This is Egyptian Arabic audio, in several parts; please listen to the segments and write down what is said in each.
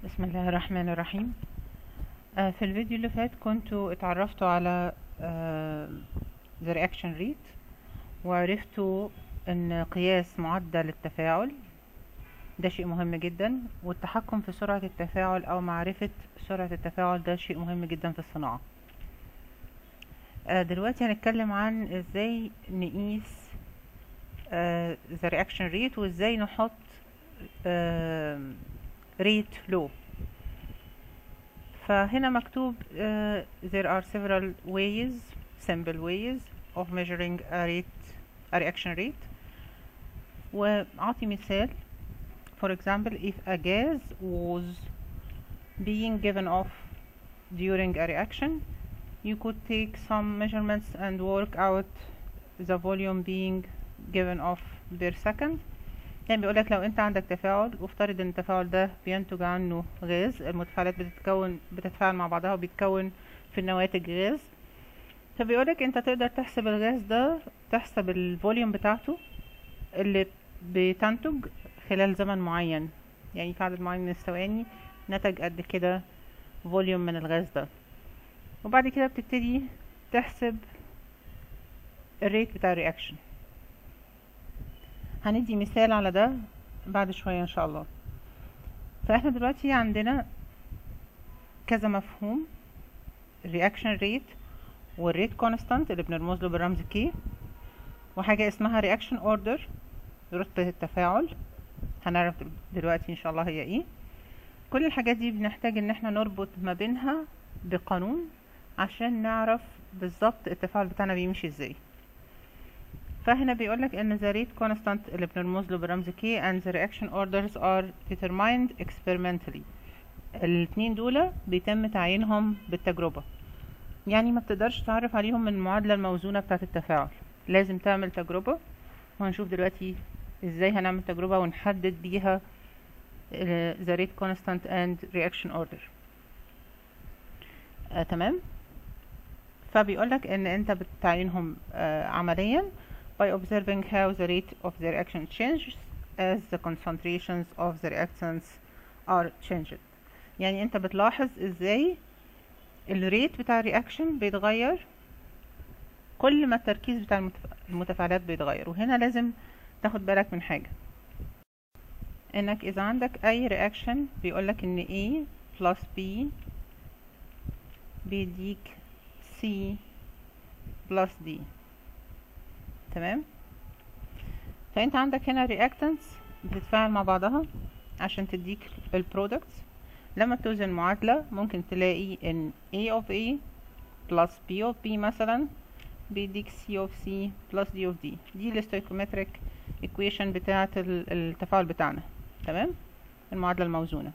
بسم الله الرحمن الرحيم آه، في الفيديو اللي فات كنتوا اتعرفتوا على آه، the reaction rate وعرفتوا ان قياس معدل التفاعل ده شيء مهم جدا والتحكم في سرعة التفاعل او معرفة سرعة التفاعل ده شيء مهم جدا في الصناعة آه، دلوقتي هنتكلم عن ازاي نقيس آه، the reaction rate وازاي نحط آه، rate low فهنا مكتوب uh, there are several ways simple ways of measuring a rate a reaction rate وأعطي مثال for example if a gas was being given off during a reaction you could take some measurements and work out the volume being given off per second يعني بيقولك لو انت عندك تفاعل وافترض ان التفاعل ده بينتج عنه غاز المتفاعلات بتتكون بتتفاعل مع بعضها وبيتكون في النواتج غاز فبيقولك انت تقدر تحسب الغاز ده تحسب الفوليوم بتاعته اللي بتنتج خلال زمن معين يعني في عدد معين من الثواني نتج قد كده فوليوم من الغاز ده وبعد كده بتبتدي تحسب الريت بتاع الرياكشن هندي مثال على ده بعد شوية ان شاء الله فاحنا دلوقتي عندنا كذا مفهوم reaction rate والريت كونستانت اللي بنرمز له بالرمز K وحاجة اسمها reaction order رتبة التفاعل هنعرف دلوقتي ان شاء الله هي ايه كل الحاجات دي بنحتاج ان احنا نربط ما بينها بقانون عشان نعرف بالظبط التفاعل بتاعنا بيمشي ازاي فهنا بيقولك ان the rate constant اللي بنرمز له بالرمز K and the reaction orders are determined experimentally الاتنين دول بيتم تعيينهم بالتجربة يعني ما بتقدرش تعرف عليهم من المعادلة الموزونة بتاعة التفاعل لازم تعمل تجربة وهنشوف دلوقتي ازاي هنعمل تجربة ونحدد بيها the rate constant and reaction order آه تمام فبيقولك ان انت بتعينهم آه عمليا by observing how the rate of the reaction changes as the concentrations of the reactants are changed يعني انت بتلاحظ ازاي الريت بتاع الرياكشن بيتغير كل ما التركيز بتاع المتفاعلات بيتغير وهنا لازم تاخد بالك من حاجة انك اذا عندك اي رياكشن بيقولك ان A plus B بيديك C plus D تمام فانت عندك هنا reactants بتتفاعل مع بعضها عشان تديك البرودكتس لما بتوزن المعادلة ممكن تلاقي ان A of A plus B of B مثلا بيديك C of C plus D of D دي الاستويكومتريك equation بتاعة التفاعل بتاعنا تمام المعادلة الموزونة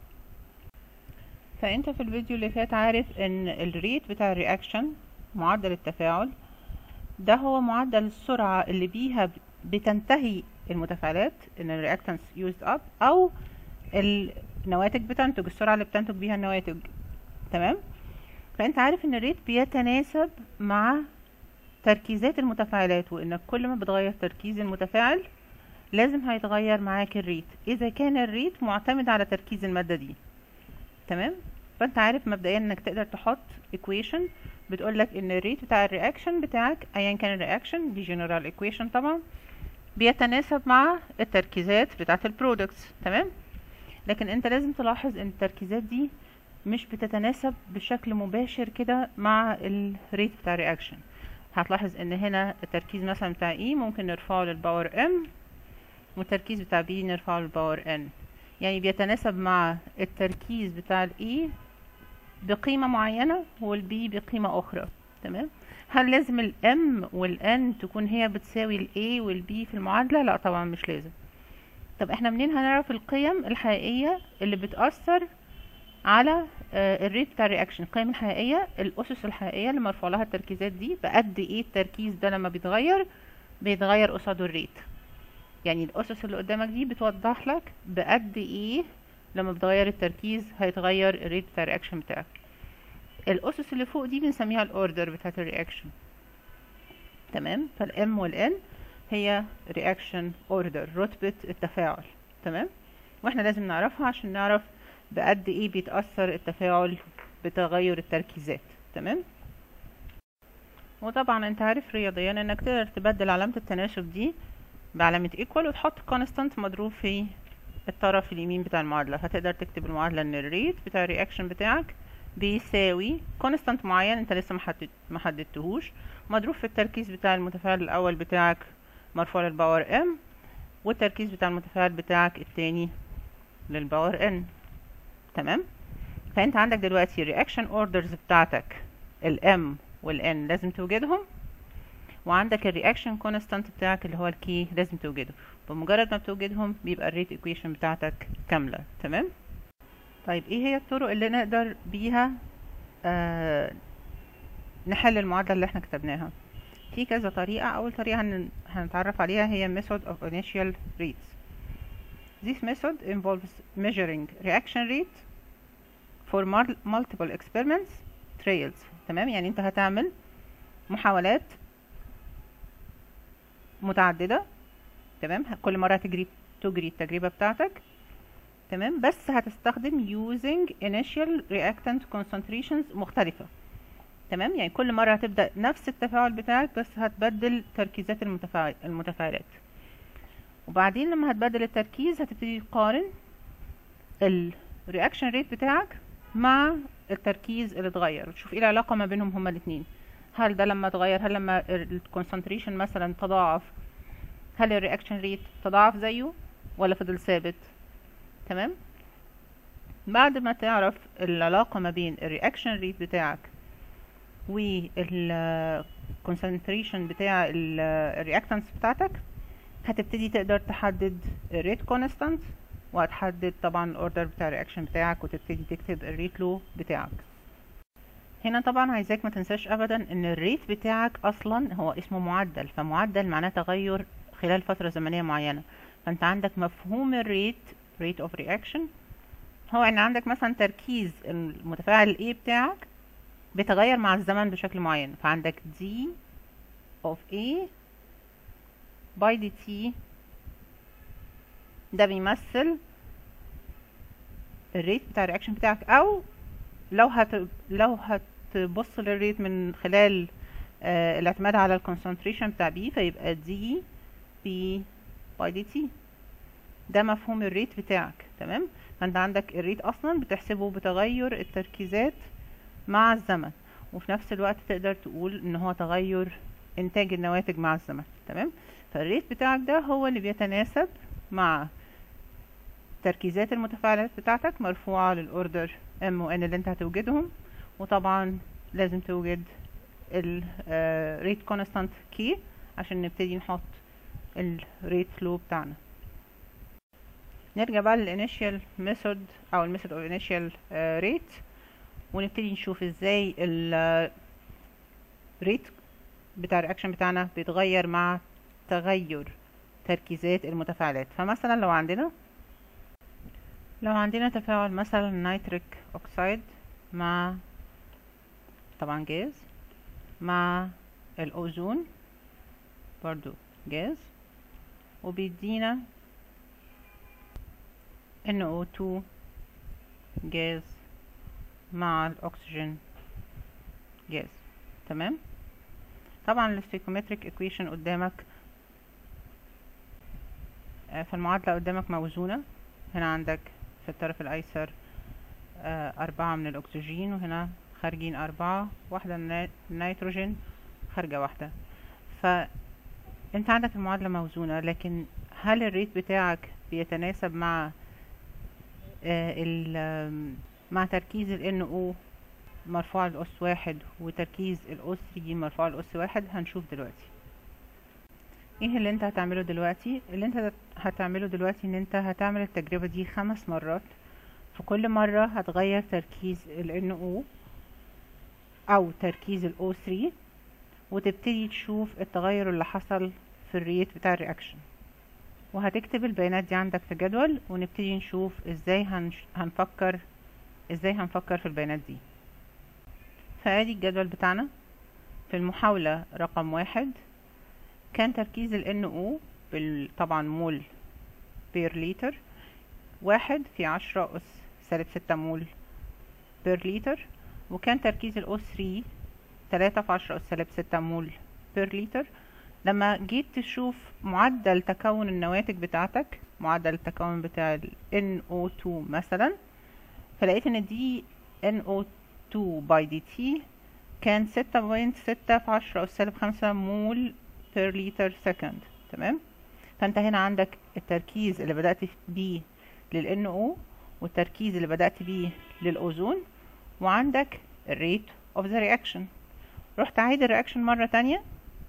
فانت في الفيديو اللي فات عارف ان الريت بتاع الرياكشن معدل التفاعل ده هو معدل السرعة اللي بيها بتنتهي المتفاعلات ان الرياكتنس used up او النواتج بتنتج السرعة اللي بتنتج بيها النواتج تمام فانت عارف ان الريت بيتناسب مع تركيزات المتفاعلات وانك كل ما بتغير تركيز المتفاعل لازم هيتغير معاك الريت اذا كان الريت معتمد على تركيز المادة دي تمام فانت عارف مبدئيا انك تقدر تحط equation بتقولك ان الريت بتاع الرياكشن بتاعك ايا كان الرياكشن دي جنرال ايكويشن طبعا بيتناسب مع التركيزات بتاعه البرودكتس تمام لكن انت لازم تلاحظ ان التركيزات دي مش بتتناسب بشكل مباشر كده مع الريت بتاع الرياكشن هتلاحظ ان هنا التركيز مثلا بتاع E ممكن نرفعه للباور M والتركيز بتاع B نرفعه للباور N يعني بيتناسب مع التركيز بتاع الE بقيمة معينة والبي بقيمة أخرى تمام هل لازم الام والان تكون هي بتساوي الاي والبي في المعادلة لا طبعا مش لازم طب احنا منين هنعرف القيم الحقيقية اللي بتأثر على آه الريت بتاع الرياكشن القيم الحقيقية الأسس الحقيقية اللي مرفوع لها التركيزات دي بقد ايه التركيز ده لما بيتغير بيتغير قصاده الريت يعني الأسس اللي قدامك دي بتوضح لك بقد ايه لما بتغير التركيز هيتغير الريت بتاع الرياكشن بتاعك الاسس اللي فوق دي بنسميها الاوردر بتاعت الرياكشن تمام فالام والان هي رياكشن اوردر رتبة التفاعل تمام واحنا لازم نعرفها عشان نعرف بقد ايه بيتأثر التفاعل بتغير التركيزات تمام وطبعا انت عارف رياضيا انك تقدر تبدل علامة التناسب دي بعلامة equal وتحط constant مضروب في الطرف اليمين بتاع المعادلة فتقدر تكتب المعادلة ان الريت بتاع الرياكشن بتاعك بيساوي constant معين انت لسه محدد محددتهوش مضروب في التركيز بتاع المتفاعل الاول بتاعك مرفوع للباور ام والتركيز بتاع المتفاعل بتاعك التاني للباور ان تمام فانت عندك دلوقتي الرياكشن اوردرز بتاعتك الام والان لازم توجدهم وعندك الرياكشن كونستانت بتاعك اللي هو الكي لازم توجده بمجرد ما بتوجدهم بيبقى الريت ايكويشن بتاعتك كامله تمام طيب ايه هي الطرق اللي نقدر بيها آه نحل المعادله اللي احنا كتبناها في كذا طريقه اول طريقه هن... هنتعرف عليها هي method of initial rates This method involves measuring reaction rate for multiple experiments trials تمام يعني انت هتعمل محاولات متعددة تمام كل مرة تجري تجري التجربة بتاعتك تمام بس هتستخدم using initial reactant concentrations مختلفة تمام يعني كل مرة هتبدأ نفس التفاعل بتاعك بس هتبدل تركيزات المتفاعل المتفاعلات وبعدين لما هتبدل التركيز هتبتدي تقارن الرياكشن ريت بتاعك مع التركيز اللي اتغير وتشوف ايه العلاقة ما بينهم هما الاتنين هل ده لما اتغير هل لما الكونسنتريشن مثلا تضاعف هل الرياكشن ريت تضاعف زيه ولا فضل ثابت تمام بعد ما تعرف العلاقة ما بين الرياكشن ريت بتاعك والكونسنتريشن بتاع الرياكتنس بتاعتك هتبتدي تقدر تحدد الريت كونستانت وهتحدد طبعا الاوردر بتاع الرياكشن بتاعك وتبتدي تكتب الريت لو بتاعك هنا طبعا عايزاك ما تنساش ابدا ان الريت بتاعك اصلا هو اسمه معدل فمعدل معناه تغير خلال فترة زمنية معينة فانت عندك مفهوم الريت rate of reaction هو ان عندك مثلا تركيز المتفاعل A بتاعك بيتغير مع الزمن بشكل معين فعندك d of A by dt ده بيمثل الريت بتاع الرياكشن بتاعك او لو هت لو هتبص للريت من خلال آه الاعتماد على الكونسنتريشن بتاع بي فيبقى دي بي باي دي تي ده مفهوم الريت بتاعك تمام فانت عندك الريت اصلا بتحسبه بتغير التركيزات مع الزمن وفي نفس الوقت تقدر تقول ان هو تغير انتاج النواتج مع الزمن تمام فالريت بتاعك ده هو اللي بيتناسب مع تركيزات المتفاعلات بتاعتك مرفوعة للأوردر M و N اللي انت هتوجدهم وطبعا لازم توجد ال rate constant key عشان نبتدي نحط ال rate flow بتاعنا نرجع بقى للinitial method أو ال method of initial uh, rate ونبتدي نشوف ازاي ال rate بتاع الرياكشن بتاعنا بيتغير مع تغير تركيزات المتفاعلات فمثلا لو عندنا لو عندنا تفاعل مثلا نيتريك اوكسيد مع طبعا جاز مع الاوزون برضو جاز وبيدينا NO2 جاز مع الاكسجين جاز تمام طبعا الستيكومتريك ايكويشن قدامك في المعادلة قدامك موزونة هنا عندك في الطرف الأيسر أربعة من الأكسجين وهنا خارجين أربعة واحدة نيتروجين خارجة واحدة فأنت عندك المعادلة موزونة لكن هل الريت بتاعك بيتناسب مع ال مع تركيز ال NO مرفوع لأس واحد وتركيز الأس 3 مرفوع لأس واحد هنشوف دلوقتي ايه اللي انت هتعمله دلوقتي اللي انت هتعمله دلوقتي ان انت هتعمل التجربة دي خمس مرات في كل مرة هتغير تركيز ال NO او تركيز ال O3 وتبتدي تشوف التغير اللي حصل في الريت بتاع الرياكشن وهتكتب البيانات دي عندك في جدول ونبتدي نشوف ازاي هنش... هنفكر ازاي هنفكر في البيانات دي فادي الجدول بتاعنا في المحاولة رقم واحد كان تركيز ال NO بال... طبعا مول بير لتر واحد في عشرة أس سالب ستة مول بير لتر وكان تركيز ال O3 تلاتة في عشرة أس سالب ستة مول بير لتر لما جيت تشوف معدل تكون النواتج بتاعتك معدل التكون بتاع ال NO2 مثلا فلقيت ان دي NO2 باي دي تي كان ستة بوينت ستة في عشرة أس سالب خمسة مول بير لتر سكند تمام فانت هنا عندك التركيز اللي بدأت بيه لل NO والتركيز اللي بدأت بيه للأوزون وعندك الريت of the reaction رحت عايد الرياكشن مرة تانية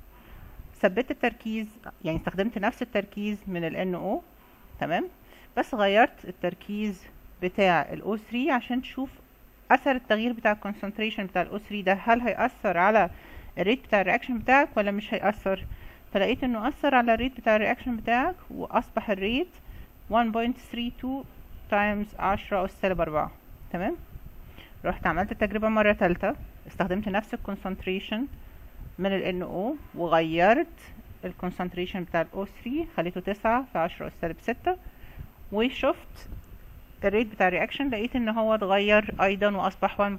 ثبت التركيز يعني استخدمت نفس التركيز من ال NO تمام بس غيرت التركيز بتاع ال O3 عشان تشوف اثر التغيير بتاع الكونسنتريشن بتاع ال O3 ده هل هيأثر على الريت بتاع الرياكشن بتاعك ولا مش هيأثر فلقيت انه اثر على الريت بتاع الرياكشن بتاعك واصبح الريت 1.32 تايمز 10 اس سالب 4 تمام رحت عملت التجربة مرة تالتة استخدمت نفس الكونسنتريشن من ال NO وغيرت الكونسنتريشن بتاع ال O3 خليته تسعة في عشرة أس سالب ستة وشفت الريت بتاع الرياكشن لقيت ان هو اتغير ايضا واصبح 1.98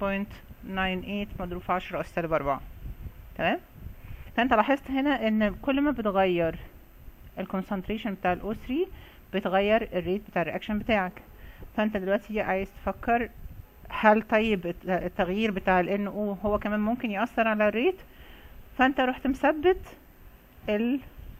مضروب في عشرة أس سالب أربعة تمام فانت لاحظت هنا ان كل ما بتغير الكونسنتريشن بتاع ال O3 بتغير الريت بتاع الرياكشن بتاعك فانت دلوقتي عايز تفكر هل طيب التغيير بتاع ال NO هو كمان ممكن يأثر على الريت فانت رحت مثبت ال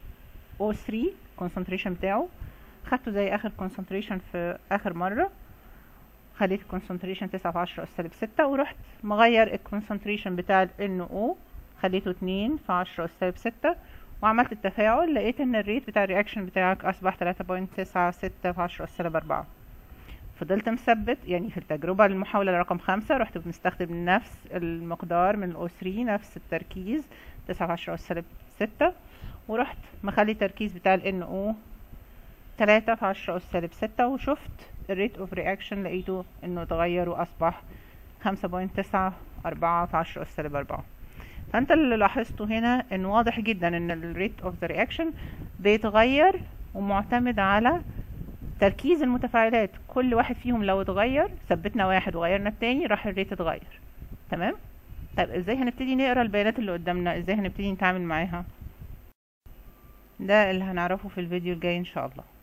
O3 concentration بتاعه خدته زي اخر concentration في اخر مرة خليت الكونسنتريشن تسعة في عشرة أس سالب ستة ورحت مغير الكونسنتريشن بتاع ال NO خليته اتنين في عشرة أس سالب ستة وعملت التفاعل لقيت ان الريت بتاع الرياكشن بتاعك اصبح تلاتة بوينت تسعة ستة في عشرة أس سالب أربعة فضلت مثبت يعني في التجربة المحاولة رقم خمسة رحت مستخدم نفس المقدار من الأو 3 نفس التركيز تسعة في عشرة أس سالب ستة ورحت مخلي التركيز بتاع ال NO تلاتة في عشرة أس سالب ستة وشفت الريت اوف رياكشن لقيته انه اتغير واصبح خمسة بوينت تسعة أربعة في عشرة أس سالب أربعة فانت اللي لاحظته هنا ان واضح جدا ان الريت اوف ذا رياكشن بيتغير ومعتمد على تركيز المتفاعلات كل واحد فيهم لو اتغير ثبتنا واحد وغيرنا التاني راح الريت اتغير تمام طيب ازاي هنبتدي نقرا البيانات اللي قدامنا ازاي هنبتدي نتعامل معاها ده اللي هنعرفه في الفيديو الجاي ان شاء الله